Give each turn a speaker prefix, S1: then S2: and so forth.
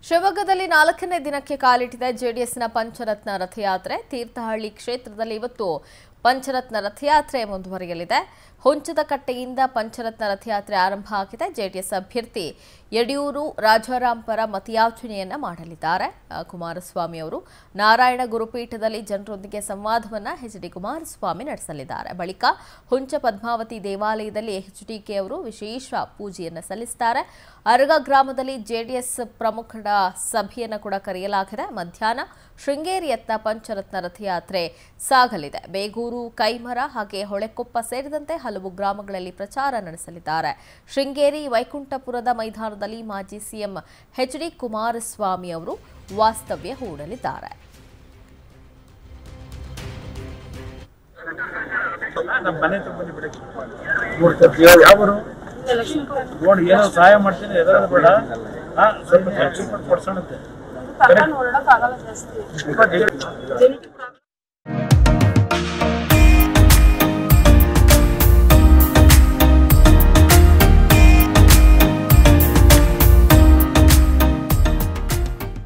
S1: ಶಿವಮೊಗ್ಗದಲ್ಲಿ ನಾಲ್ಕನೇ ದಿನಕ್ಕೆ ಕಾಲಿಟ್ಟಿದೆ ಜೆಡಿಎಸ್ನ ಪಂಚರತ್ನ ರಥಯಾತ್ರೆ ತೀರ್ಥಹಳ್ಳಿ ಕ್ಷೇತ್ರದಲ್ಲಿ ಇವತ್ತು ಪಂಚರತ್ನ ರಥಯಾತ್ರೆ ಮುಂದುವರಿಯಲಿದೆ ಹೊಂಚದಕಟ್ಟೆಯಿಂದ ಪಂಚರತ್ನ ರಥಯಾತ್ರೆ ಆರಂಭ ಆಗಿದೆ ಜೆಡಿಎಸ್ ಅಭ್ಯರ್ಥಿ ಯಡಿಯೂರು ರಾಜಾರಾಂ ಪರ ಮತಯಾಚನೆಯನ್ನ ಮಾಡಲಿದ್ದಾರೆ ಆ, ಕುಮಾರಸ್ವಾಮಿ ಅವರು ನಾರಾಯಣ ಗುರುಪೀಠದಲ್ಲಿ ಜನರೊಂದಿಗೆ ಸಂವಾದವನ್ನ ಎಚ್ ಡಿ ಕುಮಾರಸ್ವಾಮಿ ನಡೆಸಲಿದ್ದಾರೆ ಬಳಿಕ ಹುಂಚ ಪದ್ಮಾವತಿ ದೇವಾಲಯದಲ್ಲಿ ಎಚ್ಡಿಕೆ ಅವರು ವಿಶೇಷ ಪೂಜೆಯನ್ನು ಸಲ್ಲಿಸುತ್ತಾರೆ ಅರಗ ಗ್ರಾಮದಲ್ಲಿ ಜೆಡಿಎಸ್ ಪ್ರಮುಖರ ಸಭೆಯನ್ನು ಕೂಡ ಕರೆಯಲಾಗಿದೆ ಮಧ್ಯಾಹ್ನ ಶೃಂಗೇರಿಯತ್ತ ಪಂಚರತ್ನ ರಥಯಾತ್ರೆ ಸಾಗಲಿದೆ ಬೇಗೂರು ಕೈಮರ ಹಾಗೆ ಹೊಳೆಕೊಪ್ಪ ಸೇರಿದಂತೆ ಹಲವು ಗ್ರಾಮಗಳಲ್ಲಿ ಪ್ರಚಾರ ನಡೆಸಲಿದ್ದಾರೆ ಶೃಂಗೇರಿ ವೈಕುಂಠಪುರದ ಮೈದಾನದಲ್ಲಿ ಮಾಜಿ ಸಿಎಂ ಎಚ್ ಡಿ ಕುಮಾರಸ್ವಾಮಿ ಅವರು ವಾಸ್ತವ್ಯ ಹೂಡಲಿದ್ದಾರೆ
S2: ನಮ್ಮ ಮನೆ ಹತ್ರ ಬಂದು ಬಿಡಕ್ಕೆ ಯಾವರು ನೋಡಿ ಏನೋ ಸಹಾಯ ಮಾಡ್ತೀನಿ ಎದುರದ ಬೇಡ ಹಾ ಸ್ವಲ್ಪ ಹೆಚ್ಚು ಕೊಟ್ಟು ಕೊಡ್ಸೋಣಂತೆ
S3: ನೋಡಕ್ ಆಗಲ್ಲ ಜಾಸ್ತಿ
S2: ಇಪ್ಪತ್ತೈದು